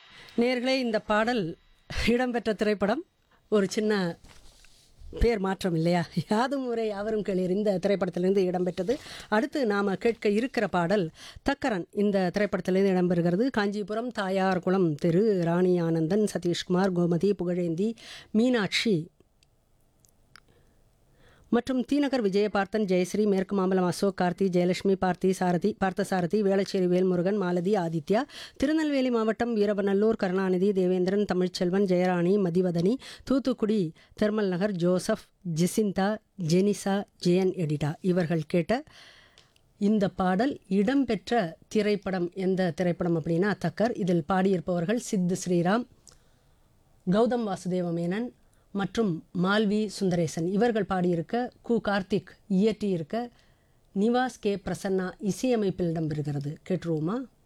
நேர்களே இந்த பாடல் இடம்பெற்ற திரைப்படம் ஒரு சின்ன பேர் மாற்றம் இல்லையா யாதும் முறை அவரும் கேளீர் இந்த திரைப்படத்திலிருந்து இடம்பெற்றது அடுத்து நாம் கேட்க இருக்கிற பாடல் தக்கரன் இந்த திரைப்படத்திலிருந்து இடம்பெறுகிறது காஞ்சிபுரம் தாயார் குளம் திரு ராணி ஆனந்தன் சதீஷ்குமார் கோமதி புகழேந்தி மீனாட்சி மற்றும் தீநகர் விஜயபார்த்தன் ஜெயஸ்ரீ மேற்கு மாம்பலம் அசோக் கார்த்தி ஜெயலட்சுமி பார்த்தி சாரதி பார்த்தசாரதி வேளச்சேரி வேல்முருகன் மாலதி ஆதித்யா திருநெல்வேலி மாவட்டம் வீரவநல்லூர் கருணாநிதி தேவேந்திரன் தமிழ்ச்செல்வன் ஜெயராணி மதிவதனி தூத்துக்குடி தெர்மல் நகர் ஜோசப் ஜெசிந்தா ஜெனிசா ஜெயன் எடிட்டா இவர்கள் கேட்ட இந்த பாடல் இடம்பெற்ற திரைப்படம் எந்த திரைப்படம் அப்படின்னா தக்கர் இதில் பாடியிருப்பவர்கள் சித்து ஸ்ரீராம் கௌதம் வாசுதேவ மேனன் மற்றும் மால்வி சுந்தரேசன் இவர்கள் பாடியிருக்க கு கார்த்திக் இயற்றியிருக்க நிவாஸ் கே பிரசன்னா இசையமைப்பில் இடம்பெறுகிறது கேட்டுருவோமா